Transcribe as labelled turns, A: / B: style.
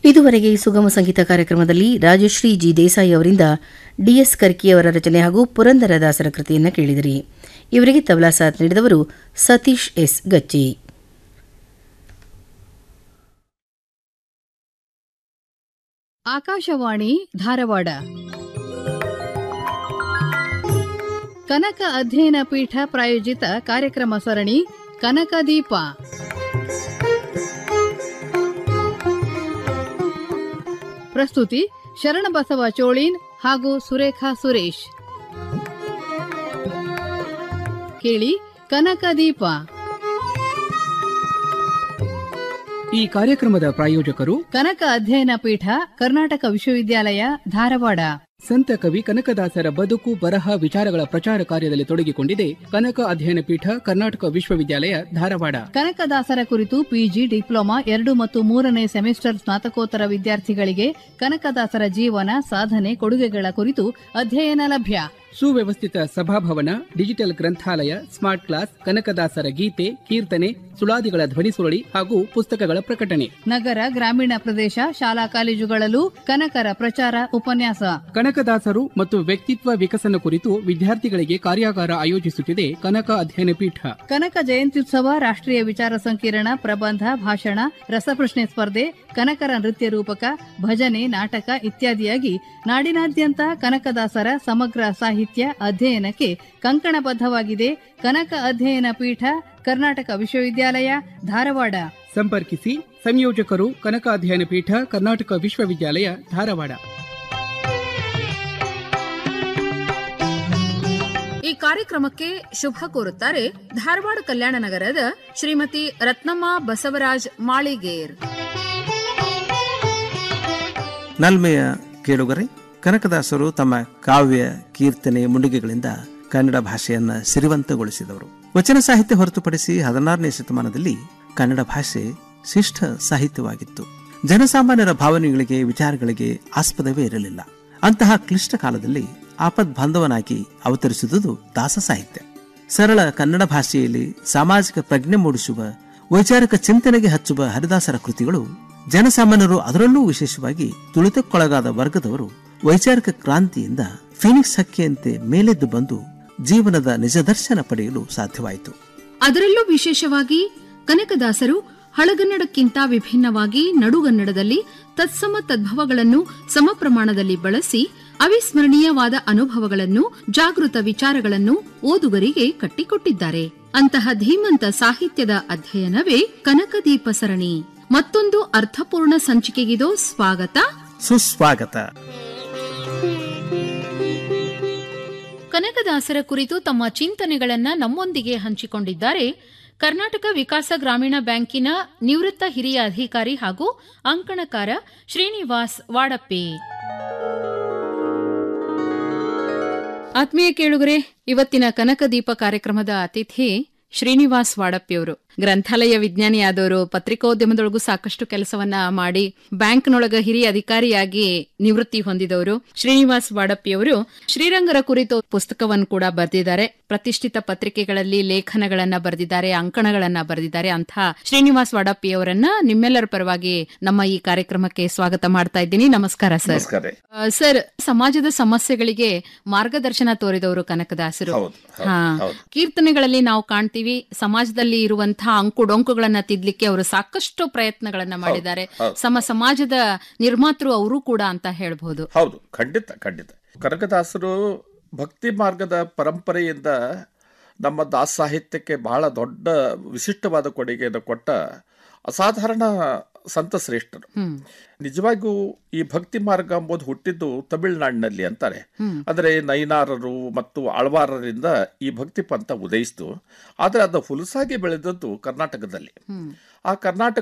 A: ಇದುವರೆಗೆ ಸುಗಮ ಸಂಗೀತ ಕಾರ್ಯಕ್ರಮದಲ್ಲಿ ರಾಜಶ್ರೀ ಜಿ ದೇಸಾಯಿ ಅವರಿಂದ ಡಿಎಸ್ ಕರ್ಕಿಯವರ ರಚನೆ ಹಾಗೂ ಪುರಂದರದಾಸರ ಕೃತಿಯನ್ನು ಕೇಳಿದಿರಿ ಇವರಿಗೆ ತಬಲಾ ಸಾಥ್ ನೀಡಿದವರು ಸತೀಶ್ ಎಸ್ ಗಚ್ಚಿ
B: ಆಕಾಶವಾಣಿ ಧಾರವಾಡ ಕನಕ ಅಧ್ಯಯನ ಪೀಠ ಪ್ರಾಯೋಜಿತ ಕಾರ್ಯಕ್ರಮ ಸರಣಿ ಕನಕ ದೀಪ ಪ್ರಸ್ತುತಿ ಶರಣಬಸವ ಚೋಳೀನ್ ಹಾಗೂ ಸುರೇಖಾ ಸುರೇಶ್ ಕೇಳಿ ಕನಕ ದೀಪ
C: ಈ ಕಾರ್ಯಕ್ರಮದ ಪ್ರಾಯೋಜಕರು
B: ಕನಕ ಅಧ್ಯಯನ ಪೀಠ ಕರ್ನಾಟಕ ವಿಶ್ವವಿದ್ಯಾಲಯ ಧಾರವಾಡ
C: ಸಂತ ಕವಿ ಕನಕದಾಸರ ಬದುಕು ಬರಹ ವಿಚಾರಗಳ ಪ್ರಚಾರ ಕಾರ್ಯದಲ್ಲಿ ತೊಡಗಿಕೊಂಡಿದೆ ಕನಕ ಅಧ್ಯಯನ ಪೀಠ ಕರ್ನಾಟಕ ವಿಶ್ವವಿದ್ಯಾಲಯ ಧಾರವಾಡ
B: ಕನಕದಾಸರ ಕುರಿತು ಪಿಜಿ ಡಿಪ್ಲೊಮಾ ಎರಡು ಮತ್ತು ಮೂರನೇ ಸೆಮಿಸ್ಟರ್ ಸ್ನಾತಕೋತ್ತರ ವಿದ್ಯಾರ್ಥಿಗಳಿಗೆ ಕನಕದಾಸರ ಜೀವನ ಸಾಧನೆ ಕೊಡುಗೆಗಳ ಕುರಿತು ಅಧ್ಯಯನ ಲಭ್ಯ
C: ಸುವ್ಯವಸ್ಥಿತ ಸಭಾಭವನ ಡಿಜಿಟಲ್ ಗ್ರಂಥಾಲಯ ಸ್ಮಾರ್ಟ್ ಕ್ಲಾಸ್ ಕನಕದಾಸರ ಗೀತೆ ಕೀರ್ತನೆ ಸುಳಾದಿಗಳ ಧ್ವನಿ ಸುರುಳಿ ಹಾಗೂ ಪುಸ್ತಕಗಳ ಪ್ರಕಟಣೆ
B: ನಗರ ಗ್ರಾಮೀಣ ಪ್ರದೇಶ ಶಾಲಾ ಕಾಲೇಜುಗಳಲ್ಲೂ ಕನಕರ ಪ್ರಚಾರ ಉಪನ್ಯಾಸ
C: ಕನಕದಾಸರು ಮತ್ತು ವ್ಯಕ್ತಿತ್ವ ವಿಕಸನ ಕುರಿತು ವಿದ್ಯಾರ್ಥಿಗಳಿಗೆ ಕಾರ್ಯಾಗಾರ ಆಯೋಜಿಸುತ್ತಿದೆ ಕನಕ ಅಧ್ಯಯನ ಪೀಠ
B: ಕನಕ ಜಯಂತ್ಯುತ್ಸವ ರಾಷ್ಟ್ರೀಯ ವಿಚಾರ ಸಂಕಿರಣ ಪ್ರಬಂಧ ಭಾಷಣ ರಸಪ್ರಶ್ನೆ ಸ್ಪರ್ಧೆ ಕನಕರ ನೃತ್ಯ ರೂಪಕ ಭಜನೆ ನಾಟಕ ಇತ್ಯಾದಿಯಾಗಿ ನಾಡಿನಾದ್ಯಂತ ಕನಕದಾಸರ ಸಮಗ್ರ ಸಾಹಿತ್ಯ ಅಧ್ಯಯನಕ್ಕೆ ಕಂಕಣಬದ್ಧವಾಗಿದೆ ಕನಕ ಅಧ್ಯಯನ ಪೀಠ ಕರ್ನಾಟಕ ವಿಶ್ವವಿದ್ಯಾಲಯ ಧಾರವಾಡ
C: ಸಂಪರ್ಕಿಸಿ ಸಂಯೋಜಕರು ಕನಕ ಅಧ್ಯಯನ ಪೀಠ ಕರ್ನಾಟಕ ವಿಶ್ವವಿದ್ಯಾಲಯ ಧಾರವಾಡ
D: ಈ ಕಾರ್ಯಕ್ರಮಕ್ಕೆ ಶುಭ ಕೋರುತ್ತಾರೆ ಧಾರವಾಡ ಕಲ್ಯಾಣ ನಗರದ ಶ್ರೀಮತಿ ರತ್ನಮ್ಮ ಬಸವರಾಜ್ ಮಾಳಿಗೇರ್
E: ನಲ್ಮೆಯ ಕೇಳುಗರೆ ಕನಕದಾಸರು ತಮ್ಮ ಕಾವ್ಯ ಕೀರ್ತನೆ ಮುಂಡಿಗೆಗಳಿಂದ ಕನ್ನಡ ಭಾಷೆಯನ್ನ ಸಿರಿವಂತಗೊಳಿಸಿದವರು ವಚನ ಸಾಹಿತ್ಯ ಹೊರತುಪಡಿಸಿ ಹದಿನಾರನೇ ಶತಮಾನದಲ್ಲಿ ಕನ್ನಡ ಭಾಷೆ ಶಿಷ್ಟ ಸಾಹಿತ್ಯವಾಗಿತ್ತು ಜನಸಾಮಾನ್ಯರ ಭಾವನೆಗಳಿಗೆ ವಿಚಾರಗಳಿಗೆ ಆಸ್ಪದವೇ ಇರಲಿಲ್ಲ ಅಂತಹ ಕ್ಲಿಷ್ಟ ಕಾಲದಲ್ಲಿ ಆಪದ್ ಬಾಂಧವನಾಗಿ ಅವತರಿಸಿದುದು ದಾಸ ಸಾಹಿತ್ಯ ಸರಳ ಕನ್ನಡ ಭಾಷೆಯಲ್ಲಿ ಸಾಮಾಜಿಕ ಪ್ರಜ್ಞೆ ಮೂಡಿಸುವ ವೈಚಾರಿಕ ಚಿಂತನೆಗೆ ಹಚ್ಚುವ ಹರಿದಾಸರ ಕೃತಿಗಳು ಜನಸಾಮಾನ್ಯರು ಅದರಲ್ಲೂ ವಿಶೇಷವಾಗಿ ತುಳಿತಕ್ಕೊಳಗಾದ ವರ್ಗದವರು ವೈಚಾರಿಕ ಕ್ರಾಂತಿಯಿಂದ ಫಿನಿಕ್ಸ್ ಹಕ್ಕಿಯಂತೆ ಮೇಲೆದ್ದು ಬಂದು ಜೀವನದ ನಿಜದರ್ಶನ ಪಡೆಯಲು ಸಾಧ್ಯವಾಯಿತು
D: ಅದರಲ್ಲೂ ವಿಶೇಷವಾಗಿ ಕನಕದಾಸರು ಹಳಗನ್ನಡಕ್ಕಿಂತ ವಿಭಿನ್ನವಾಗಿ ನಡುಗನ್ನಡದಲ್ಲಿ ತತ್ಸಮ ತದ್ಭವಗಳನ್ನು ಸಮ ಪ್ರಮಾಣದಲ್ಲಿ ಬಳಸಿ ಅವಿಸ್ಮರಣೀಯವಾದ ಅನುಭವಗಳನ್ನು ಜಾಗೃತ ವಿಚಾರಗಳನ್ನು ಓದುಗರಿಗೆ ಕಟ್ಟಿಕೊಟ್ಟಿದ್ದಾರೆ ಅಂತಹ ಧೀಮಂತ ಸಾಹಿತ್ಯದ ಅಧ್ಯಯನವೇ ಕನಕದೀಪ ಸರಣಿ ಮತ್ತೊಂದು ಅರ್ಥಪೂರ್ಣ ಸಂಚಿಕೆಗಿದೋ ಸ್ವಾಗತ
E: ಸುಸ್ವಾಗತ
D: ಕನಕದಾಸರ ಕುರಿತು ತಮ್ಮ ಚಿಂತನೆಗಳನ್ನ ನಮ್ಮೊಂದಿಗೆ ಹಂಚಿಕೊಂಡಿದ್ದಾರೆ ಕರ್ನಾಟಕ ವಿಕಾಸ ಗ್ರಾಮೀಣ ಬ್ಯಾಂಕಿನ ನಿವೃತ್ತ ಹಿರಿಯ ಅಧಿಕಾರಿ ಹಾಗೂ ಅಂಕಣಕಾರ ಶ್ರೀನಿವಾಸ್ ವಾಡಪ್ಪೆ ಆತ್ಮೀಯ ಕೇಳುಗರೆ ಇವತ್ತಿನ ಕನಕದೀಪ ಕಾರ್ಯಕ್ರಮದ ಅತಿಥಿ ಶ್ರೀನಿವಾಸ್ ವಾಡಪ್ಪಿಯವರು ಗ್ರಂಥಾಲಯ ವಿಜ್ಞಾನಿಯಾದವರು ಪತ್ರಿಕೋದ್ಯಮದೊಳಗೂ ಸಾಕಷ್ಟು ಕೆಲಸವನ್ನ ಮಾಡಿ ಬ್ಯಾಂಕ್ನೊಳಗ ಹಿರಿಯ ಅಧಿಕಾರಿಯಾಗಿ ನಿವೃತ್ತಿ ಹೊಂದಿದವರು ಶ್ರೀನಿವಾಸ್ ವಾಡಪ್ಪಿಯವರು ಶ್ರೀರಂಗರ ಕುರಿತು ಪುಸ್ತಕವನ್ನು ಕೂಡ ಬರೆದಿದ್ದಾರೆ ಪ್ರತಿಷ್ಠಿತ ಪತ್ರಿಕೆಗಳಲ್ಲಿ ಲೇಖನಗಳನ್ನ ಬರೆದಿದ್ದಾರೆ ಅಂಕಣಗಳನ್ನ ಬರೆದಿದ್ದಾರೆ ಅಂತಹ ಶ್ರೀನಿವಾಸ್ ವಾಡಪ್ಪಿಯವರನ್ನ ನಿಮ್ಮೆಲ್ಲರ ಪರವಾಗಿ ನಮ್ಮ ಈ ಕಾರ್ಯಕ್ರಮಕ್ಕೆ ಸ್ವಾಗತ ಮಾಡ್ತಾ ಇದ್ದೀನಿ ನಮಸ್ಕಾರ ಸರ್
F: ನಮಸ್ಕಾರ ರೀ.
D: ಆ, ಸರ್ ಸಮಾಜದ ಸಮಸ್ಯೆಗಳಿಗೆ ಮಾರ್ಗದರ್ಶನ ತೋರಿದವರು ಕನಕದಾಸರು
F: ಹೌದು, ಹೌದು,
D: ಹಾ
F: ಹೌದು.
D: ಕೀರ್ತನೆಗಳಲ್ಲಿ ನಾವು ಕಾಣ್ತೀವಿ ಸಮಾಜದಲ್ಲಿ ಇರುವಂತಹ ಅಂಕು ಡೊಂಕುಗಳನ್ನ ತಿದ್ಲಿಕ್ಕೆ ಅವರು ಸಾಕಷ್ಟು ಪ್ರಯತ್ನಗಳನ್ನ ಮಾಡಿದ್ದಾರೆ
F: ಹೌದು.
D: ಸಮ ಸಮಾಜದ ನಿರ್ಮಾತೃ ಅವರು ಕೂಡ ಅಂತ ಹೇಳ್ಬಹುದು
F: ಹೌದು ಖಂಡಿತ ಖಂಡಿತ ಕನಕದಾಸರು ಭಕ್ತಿ ಮಾರ್ಗದ ಪರಂಪರೆಯಿಂದ ನಮ್ಮ ದಾಸ ಸಾಹಿತ್ಯಕ್ಕೆ ಬಹಳ ದೊಡ್ಡ ವಿಶಿಷ್ಟವಾದ ಕೊಡುಗೆಯನ್ನು ಕೊಟ್ಟ ಅಸಾಧಾರಣ ಸಂತ ಶ್ರೇಷ್ಠರು
D: ಹ್ಮ್
F: ನಿಜವಾಗಿಯೂ ಈ ಭಕ್ತಿ ಮಾರ್ಗ ಎಂಬುದು ಹುಟ್ಟಿದ್ದು ತಮಿಳುನಾಡಿನಲ್ಲಿ ಅಂತಾರೆ ಅಂದರೆ ನೈನಾರರು ಮತ್ತು ಆಳ್ವಾರರಿಂದ ಈ ಭಕ್ತಿ ಪಂಥ ಉದಯಿಸಿತು ಆದರೆ ಅದು ಹುಲಸಾಗಿ ಬೆಳೆದದ್ದು ಕರ್ನಾಟಕದಲ್ಲಿ ಆ ಕರ್ನಾಟಕ